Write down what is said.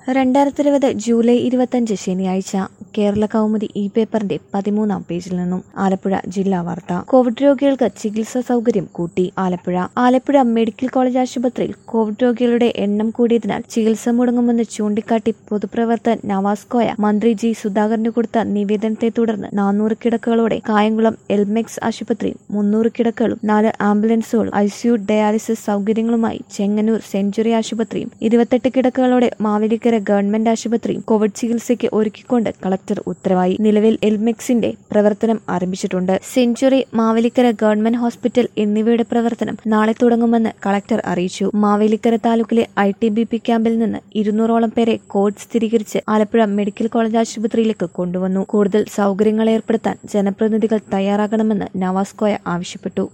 രണ്ടായിരത്തി ഇരുപത് ജൂലൈ ഇരുപത്തഞ്ച് ശനിയാഴ്ച കേരള കൗമുദി ഈ പേപ്പറിന്റെ പതിമൂന്നാം പേജിൽ നിന്നും ആലപ്പുഴ ജില്ലാ വാർത്ത കോവിഡ് രോഗികൾക്ക് ചികിത്സാ സൗകര്യം കൂട്ടി ആലപ്പുഴ ആലപ്പുഴ മെഡിക്കൽ കോളേജ് ആശുപത്രിയിൽ കോവിഡ് രോഗികളുടെ എണ്ണം കൂടിയതിനാൽ ചികിത്സ മുടങ്ങുമെന്ന് ചൂണ്ടിക്കാട്ടി പൊതുപ്രവർത്തകൻ നവാസ് കോയ മന്ത്രി ജി സുധാകരന് കൊടുത്ത നിവേദനത്തെ തുടർന്ന് നാനൂറ് കിടക്കകളോടെ കായംകുളം എൽമെക്സ് ആശുപത്രിയും മുന്നൂറ് കിടക്കകളും നാല് ആംബുലൻസുകളും ഐസിയു ഡയാലിസിസ് സൗകര്യങ്ങളുമായി ചെങ്ങന്നൂർ സെഞ്ചുറി ആശുപത്രിയും ഇരുപത്തെട്ട് കിടക്കകളോടെ മാവേലിക്കര ഗവൺമെന്റ് ആശുപത്രിയും കോവിഡ് ചികിത്സയ്ക്ക് ഒരുക്കിക്കൊണ്ട് കളക്ടർ ഉത്തരവായി നിലവിൽ എൽമെക്സിന്റെ പ്രവർത്തനം ആരംഭിച്ചിട്ടുണ്ട് സെഞ്ചുറി മാവേലിക്കര ഗവൺമെന്റ് ഹോസ്പിറ്റൽ എന്നിവയുടെ പ്രവർത്തനം നാളെ തുടങ്ങുമെന്ന് കളക്ടർ അറിയിച്ചു മാവേലിക്കര താലൂക്കിലെ ഐ ടി ബി പി ക്യാമ്പിൽ നിന്ന് ഇരുന്നൂറോളം പേരെ കോവിഡ് സ്ഥിരീകരിച്ച് ആലപ്പുഴ മെഡിക്കൽ കോളേജ് ആശുപത്രിയിലേക്ക് കൊണ്ടുവന്നു കൂടുതൽ സൗകര്യങ്ങൾ ഏർപ്പെടുത്താൻ ജനപ്രതിനിധികൾ തയ്യാറാകണമെന്ന് നവാസ് കോയ ആവശ്യപ്പെട്ടു